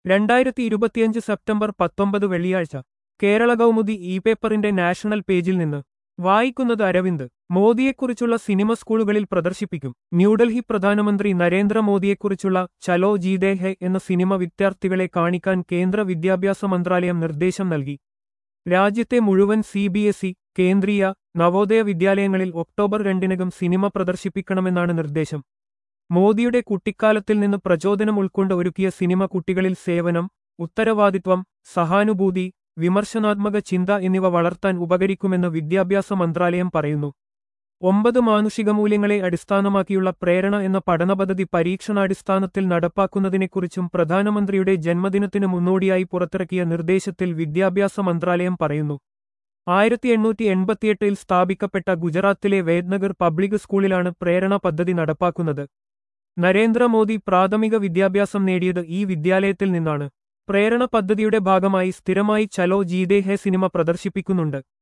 രണ്ടായിരത്തി ഇരുപത്തിയഞ്ച് സെപ്റ്റംബർ പത്തൊമ്പത് വെള്ളിയാഴ്ച കേരള കൗമുദി ഇ പേപ്പറിന്റെ നാഷണൽ പേജിൽ നിന്ന് വായിക്കുന്നത് അരവിന്ദ് മോദിയെക്കുറിച്ചുള്ള സിനിമ സ്കൂളുകളിൽ പ്രദർശിപ്പിക്കും ന്യൂഡൽഹി പ്രധാനമന്ത്രി നരേന്ദ്രമോദിയെക്കുറിച്ചുള്ള ചലോ ജീതേ ഹെ എന്ന സിനിമ വിദ്യാർത്ഥികളെ കാണിക്കാൻ കേന്ദ്ര വിദ്യാഭ്യാസ മന്ത്രാലയം നിർദ്ദേശം നൽകി രാജ്യത്തെ മുഴുവൻ C B S E Kendriya Navodaya വിദ്യാലയങ്ങളിൽ ഒക്ടോബർ രണ്ടിനകം സിനിമ പ്രദർശിപ്പിക്കണമെന്നാണ് നിർദ്ദേശം മോദിയുടെ കുട്ടിക്കാലത്തിൽ നിന്ന് പ്രചോദനം ഉൾക്കൊണ്ട് ഒരുക്കിയ സിനിമ കുട്ടികളിൽ സേവനം ഉത്തരവാദിത്വം സഹാനുഭൂതി വിമർശനാത്മക ചിന്ത എന്നിവ വളർത്താൻ ഉപകരിക്കുമെന്ന് വിദ്യാഭ്യാസ മന്ത്രാലയം പറയുന്നു ഒമ്പത് മാനുഷിക മൂല്യങ്ങളെ അടിസ്ഥാനമാക്കിയുള്ള പ്രേരണ എന്ന പഠനപദ്ധതി പരീക്ഷണാടിസ്ഥാനത്തിൽ നടപ്പാക്കുന്നതിനെക്കുറിച്ചും പ്രധാനമന്ത്രിയുടെ ജന്മദിനത്തിന് മുന്നോടിയായി പുറത്തിറക്കിയ നിർദ്ദേശത്തിൽ വിദ്യാഭ്യാസ മന്ത്രാലയം പറയുന്നു ആയിരത്തി എണ്ണൂറ്റി എൺപത്തിയെട്ടിൽ സ്ഥാപിക്കപ്പെട്ട ഗുജറാത്തിലെ വേദ്നഗർ പബ്ലിക് സ്കൂളിലാണ് പ്രേരണ പദ്ധതി നടപ്പാക്കുന്നത് നരേന്ദ്രമോദി പ്രാഥമിക വിദ്യാഭ്യാസം നേടിയത് ഈ വിദ്യാലയത്തിൽ നിന്നാണ് പ്രേരണ പദ്ധതിയുടെ ഭാഗമായി സ്ഥിരമായി ചലോ ജീതേ ഹെ സിനിമ പ്രദർശിപ്പിക്കുന്നുണ്ട്